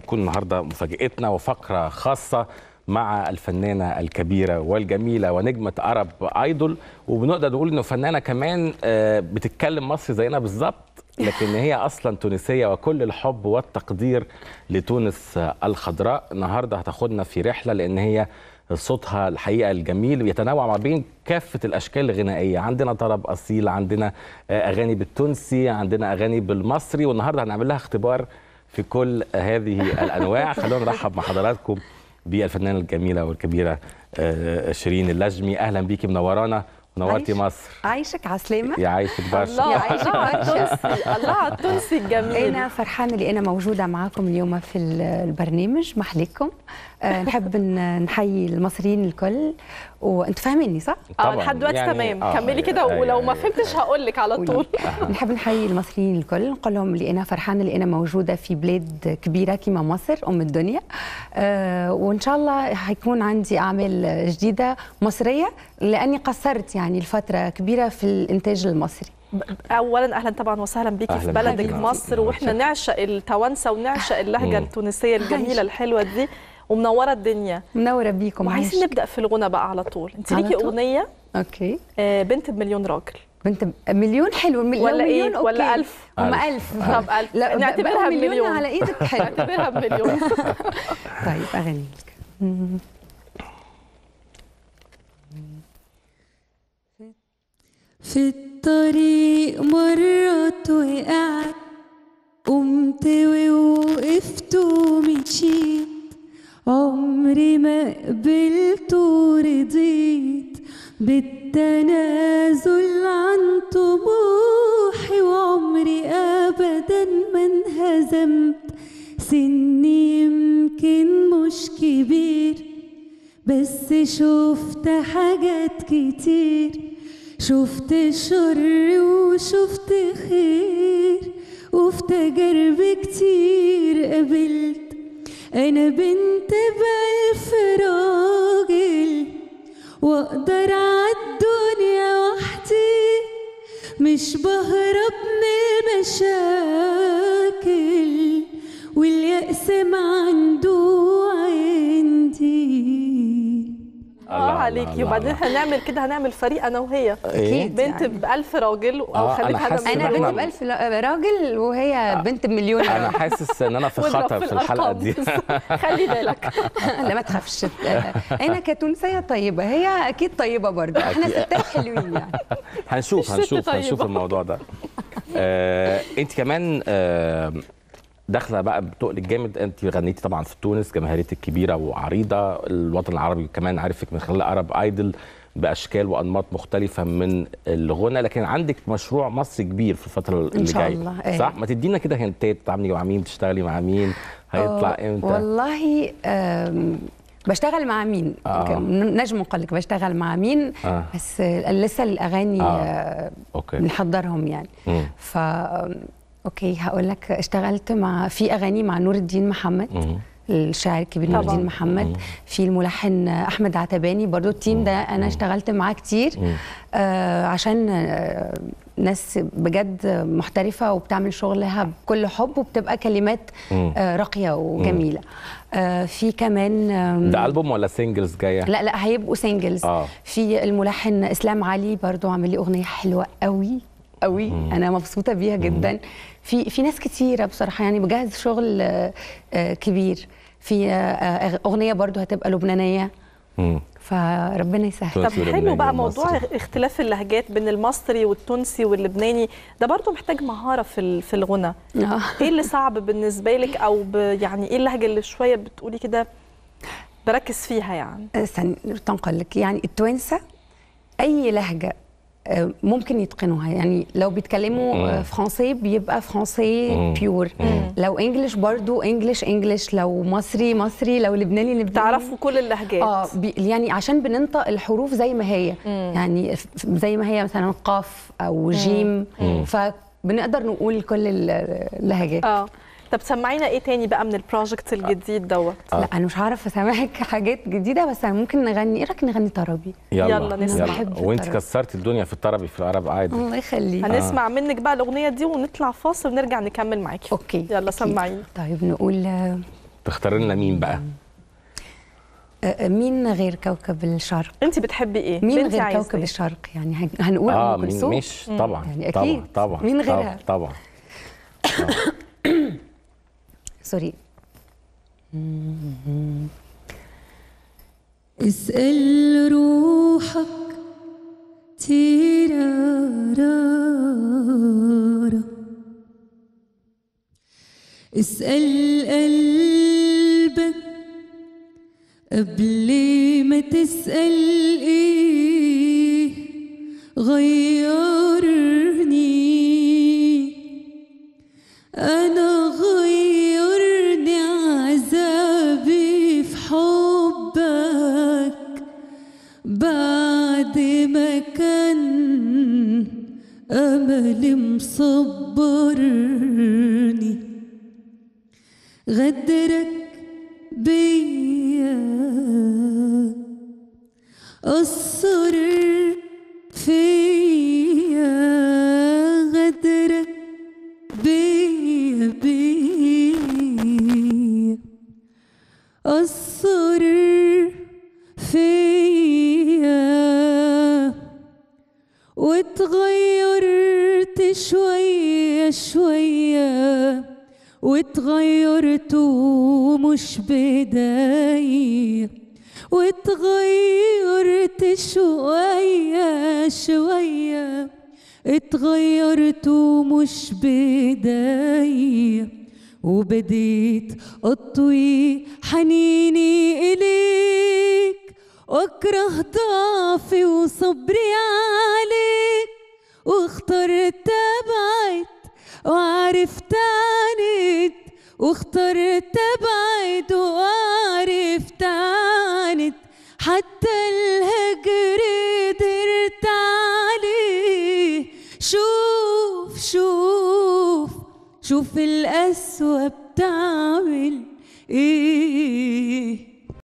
هتكون النهارده مفاجاتنا وفقره خاصه مع الفنانه الكبيره والجميله ونجمه عرب ايدول وبنقدر نقول انه فنانه كمان آه، بتتكلم مصري زينا بالظبط لكن هي اصلا تونسيه وكل الحب والتقدير لتونس آه، الخضراء النهارده هتاخدنا في رحله لان هي صوتها الحقيقه الجميل يتنوع ما بين كافه الاشكال الغنائيه عندنا طرب اصيل عندنا آه، اغاني بالتونسي عندنا اغاني بالمصري والنهارده هنعمل لها اختبار في كل هذه الانواع خلونا نرحب مع حضراتكم بالفنانه الجميله والكبيره آه، شيرين اللجمي اهلا بيكي منورانا ونورتي عايش- مصر عايشك عسلامة يا عايشك الله برشا يعيشك الله على برشا. التونسي الله على التونسي الجميل أنا فرحانة اللي أنا موجودة معاكم اليوم في ال- البرنامج محليكم آه، نحب ن- نحيي المصريين الكل وأنتوا فاهميني صح؟ اه طبعاً، لحد دلوقتي يعني- تمام آه، كملي كده أيوة، ولو ما أيوة. فهمتش هقول لك على طول نحب نحيي المصريين الكل نقول لهم اللي أنا فرحانة اللي أنا موجودة في بلاد كبيرة كما مصر أم الدنيا آه، وإن شاء الله هيكون عندي أعمال جديدة مصرية لأني قصرت يعني الفترة كبيرة في الإنتاج المصري اولا اهلا طبعا وسهلا بيكي أهلاً في بلدك بيكي. مصر واحنا نعشق التوانسه ونعشق اللهجه مم. التونسيه الجميله عايشة. الحلوه دي ومنوره الدنيا منورة بيكم وعايزين عايشك. نبدا في الغنى بقى على طول انت على ليكي طول؟ اغنيه أوكي آه، بنت بمليون راجل بنت مليون حلو مل- ولا لو إيه؟ مليون ولا أوكي. ألف؟ هم ألف. ألف طب ألف. لا نعتبرها بقى مليون بمليون. على إيدك حلو اعتبرها بمليون طيب أغني لك في الطريق مرات وقعت قمت ووقفت ومشيت عمري ما قبلت ورضيت بالتنازل عن طموحي وعمري ابدا ما انهزمت سني يمكن مش كبير بس شفت حاجات كتير شفت شر وشفت خير وفي تجارب كتير قابلت انا بنت بألف راجل واقدر عالدنيا وحدي مش بهرب من المشاكل واليأس ما عنده عندي اه الله، عليكي الله، وبعدين الله. هنعمل كده هنعمل فريق انا وهي إيه؟ أكيد. بنت يعني. بألف راجل او آه، خليك أنا هذا حاسس من إن أنا إحنا- بنت بألف لا- راجل وهي بنت بمليون انا حاسس ان انا في واضرب خطر في الحلقه الأرقام. دي خلي بالك لا ما تخافش أنا كتونسية طيبة هي أكيد طيبة برضه احنا أكيد. ستات حلوين يعني هنشوف الست هنشوف طيبة. هنشوف الموضوع ده آه، انت كمان آه، داخله بقى بتقلك جامد انت غنيتي طبعا في تونس جماهيريتك كبيره وعريضه الوطن العربي كمان عارفك من خلال عرب ايدل باشكال وانماط مختلفه من الغنى لكن عندك مشروع مصري كبير في الفتره اللي شاء جايه الله، إيه. صح ما تدينا كده هنتات بتتعاملي مع مين بتشتغلي مع مين هيطلع آه، امتى والله آم، بشتغل مع مين آه. ك- نجم نقول لك بشتغل مع مين آه. بس آه، لسه الاغاني آه. آه. اوكي بنحضرهم يعني مم. ف اوكي هقول لك اشتغلت مع في اغاني مع نور الدين محمد مم. الشاعر الكبير نور طبعاً. الدين محمد في الملحن احمد عتباني برضو التيم ده انا اشتغلت معاه كتير آه عشان آه ناس بجد محترفه وبتعمل شغلها بكل حب وبتبقى كلمات مم. آه راقيه وجميله آه في كمان آم، ده البوم ولا سينجلز جايه لا لا هيبقوا سينجلز آه. في الملحن اسلام علي برضو عامل لي اغنيه حلوه قوي قوي انا مبسوطه بيها جدا في في ناس كتيره بصراحه يعني بجهز شغل آه، آه، كبير في آه، آه، اغنيه برضو هتبقى لبنانيه مم. فربنا يسهل تونسي طب حلو ولبناني بقى موضوع ومصري. اختلاف اللهجات بين المصري والتونسي واللبناني ده برضو محتاج مهاره في ال- في الغنى آه. ايه اللي صعب بالنسبه لك او ب يعني ايه اللهجه اللي شويه بتقولي كده بركز فيها يعني استنى تنقل لك يعني التوانسه اي لهجه آه، ممكن يتقنوها يعني لو بيتكلموا آه، فرنسي بيبقى فرنسي مم. بيور لو انجلش برضو انجلش انجلش لو مصري مصري لو لبناني لبناني تعرفوا كل اللهجات اه بي يعني عشان بننطق الحروف زي ما هي يعني ف- زي ما هي مثلا قاف او جيم فبنقدر نقول كل ال- اللهجات اه طب سمعينا ايه تاني بقى من البروجكت الجديد دوت لا انا مش هعرف اسامحك حاجات جديده بس ممكن نغني ايه رايك نغني طربي يلا, يلا نسمع. بحب وانت الطرب. كسرت الدنيا في الطربي في العرب عادي الله يخليك هنسمع منك بقى الاغنيه دي ونطلع فاصل ونرجع نكمل معاكي اوكي يلا أكيد. سمعيني طيب نقول آه، تختار لنا مين بقى آه، مين غير كوكب الشرق انت بتحبي ايه مين بنتي غير عايزة كوكب إيه؟ الشرق يعني هن- هنقول اه ام مين كلثوم مش طبعا يعني طبعا أكيد. طبعا مين طبعا غيرها؟ طبعا سوري اسأل روحك تيرارارا اسأل قلبك قبل ما تسأل ايه غيرني أنا غيرني عذابي في حبك بعد ما كان أملي مصبرني غدرك بيا أثر فيا غدرك بيا بيا أثر فيا واتغيرت شوية شوية واتغيرت ومش بداية واتغيرت شوية شوية اتغيرت ومش بداية وبديت أطوي حنيني إليك واكره ضعفي وصبري عليك واخترت ابعد وعرفت عاند واخترت ابعد وعرفت عاند حتى الهجر قدرت عليه شوف شوف شوف القسوة بتعمل ايه